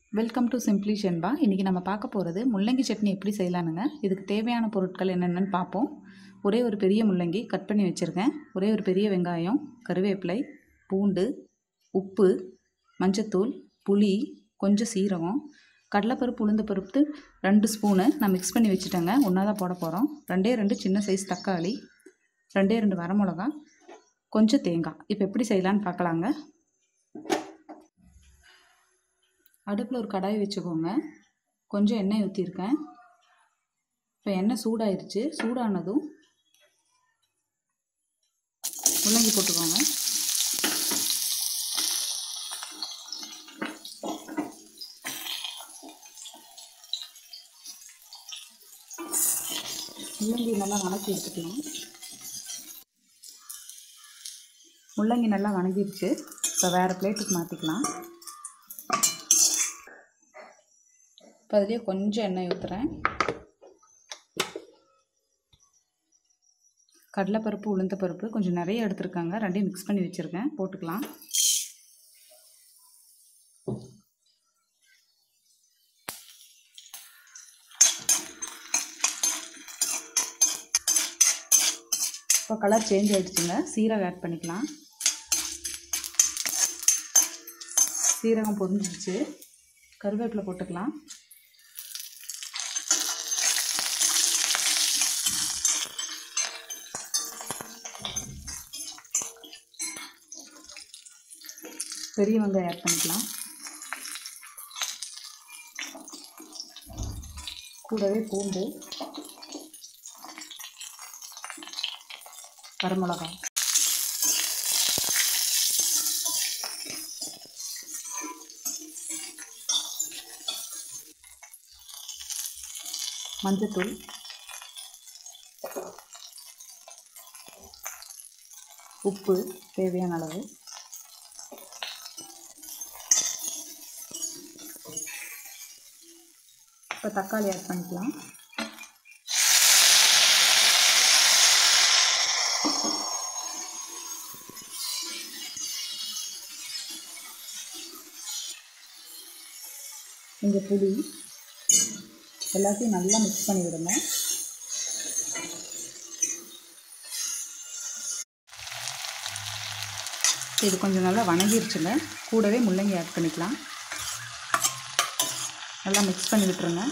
welcome to simply ஷென்பா இன்றைக்கி நம்ம பார்க்க போகிறது முள்ளங்கி சட்னி எப்படி செய்யலானுங்க இதுக்கு தேவையான பொருட்கள் என்னென்னு பார்ப்போம் ஒரே ஒரு பெரிய முள்ளங்கி கட் பண்ணி வச்சுருக்கேன் ஒரே ஒரு பெரிய வெங்காயம் கருவேப்பிலை பூண்டு உப்பு மஞ்சத்தூள் புளி கொஞ்சம் சீரகம் கடலைப்பருப்பு உளுந்த பருப்பு ரெண்டு ஸ்பூனு நான் மிக்ஸ் பண்ணி வச்சுட்டேங்க ஒன்றா தான் போட போகிறோம் ரெண்டே ரெண்டு சின்ன சைஸ் தக்காளி ரெண்டே ரெண்டு வரமிளகா கொஞ்சம் தேங்காய் இப்போ எப்படி செய்யலான்னு பார்க்கலாங்க அடுப்பில் ஒரு கடாய் வச்சுக்கோங்க கொஞ்சம் எண்ணெய் ஊற்றிருக்கேன் இப்போ எண்ணெய் சூடாயிருச்சு சூடானதும் முள்ளங்கி போட்டுக்கோங்க முள்ளங்கி நல்லா வணக்கி எடுத்துக்கலாம் முள்ளங்கி நல்லா வணங்கிருச்சு இப்போ வேறு பிளேட்டுக்கு மாற்றிக்கலாம் இப்போ அதுலேயே கொஞ்சம் எண்ணெய் ஊற்றுறேன் கடலைப்பருப்பு உளுந்த பருப்பு கொஞ்சம் நிறைய எடுத்துருக்காங்க ரெண்டையும் மிக்ஸ் பண்ணி வச்சுருக்கேன் போட்டுக்கலாம் இப்போ கலர் சேஞ்ச் ஆகிடுச்சுங்க சீரகம் ஆட் பண்ணிக்கலாம் சீரகம் பொரிஞ்சிடுச்சு கருவேப்பிலை போட்டுக்கலாம் பெரிய வெங்காயம் ஆட் பண்ணிக்கலாம் கூடவே பூண்டு வரமிளகாய் மஞ்சத்தூள் உப்பு தேவையான அளவு இப்போ தக்காளி ஆட் பண்ணிக்கலாம் இங்கே புளி எல்லாத்தையும் நல்லா மிக்ஸ் பண்ணி விடுங்க இது கொஞ்சம் நல்லா வணங்கிருச்சுங்க கூடவே முள்ளங்கி ஆட் பண்ணிக்கலாம் நல்லா மிக்ஸ் பண்ணி விட்டுருங்க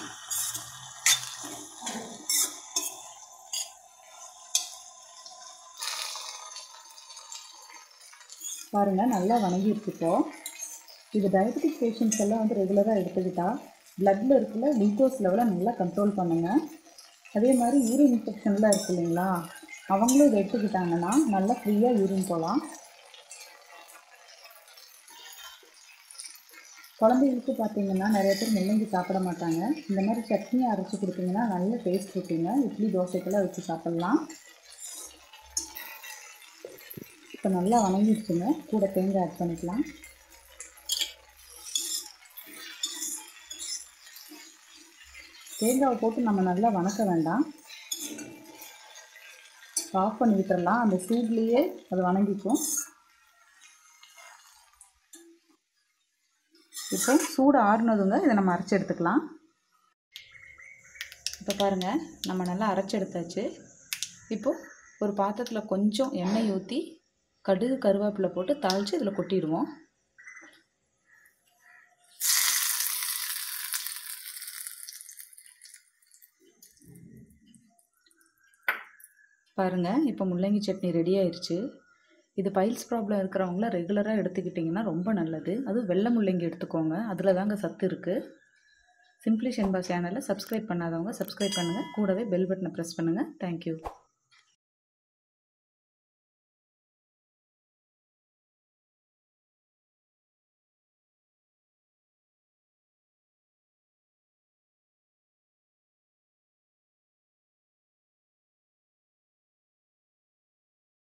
பாருங்கள் நல்லா வணங்கிருச்சு இப்போ இது டயபெட்டிக் பேஷண்ட்ஸ் எல்லாம் வந்து ரெகுலராக எடுத்துக்கிட்டால் ப்ளட்டில் இருக்கிற குளுக்கோஸ் லெவலை நல்லா கண்ட்ரோல் பண்ணுங்கள் அதே மாதிரி யூரின் இன்ஃபெக்ஷன்லாம் இருக்கு இல்லைங்களா அவங்களும் இதை எடுத்துக்கிட்டாங்கன்னா நல்லா ஃப்ரீயாக யூரின் போகலாம் குழந்தைகளுக்கு பார்த்தீங்கன்னா நிறைய பேர் முள்ளங்கி சாப்பிட மாட்டாங்க இந்த மாதிரி சட்னி அரைச்சி கொடுத்தீங்கன்னா நல்ல டேஸ்ட் இருக்குங்க இட்லி தோசைக்கெல்லாம் வச்சு சாப்பிட்லாம் இப்போ நல்லா வணங்கிடுச்சுங்க கூட தேங்காய் ஆட் பண்ணிக்கலாம் தேங்காவை போட்டு நம்ம நல்லா வணக்க வேண்டாம் ஆஃப் பண்ணி விட்டுறலாம் அந்த சூட்லேயே அது வணங்கிக்கும் இப்போ சூடு ஆறுனதுங்க இதை நம்ம அரைச்சி எடுத்துக்கலாம் இப்போ பாருங்கள் நம்ம நல்லா அரைச்சி எடுத்தாச்சு இப்போது ஒரு பாத்திரத்தில் கொஞ்சம் எண்ணெய் ஊற்றி கடுகு கருவேப்பிலை போட்டு தாளித்து இதில் கொட்டிடுவோம் பாருங்கள் இப்போ முள்ளங்கி சட்னி ரெடி ஆயிடுச்சு இது பைல்ஸ் ப்ராப்ளம் இருக்கிறவங்கள ரெகுலராக எடுத்துக்கிட்டிங்கன்னா ரொம்ப நல்லது அதுவும் வெள்ளை முள்ளங்கி எடுத்துக்கோங்க அதில் தாங்க சத்து இருக்குது சிம்பிளி ஷென்பா சேனலை சப்ஸ்கிரைப் பண்ணாதவங்க சப்ஸ்கிரைப் பண்ணுங்கள் கூடவே பெல் பட்டனை ப்ரெஸ் பண்ணுங்கள் தேங்க்யூ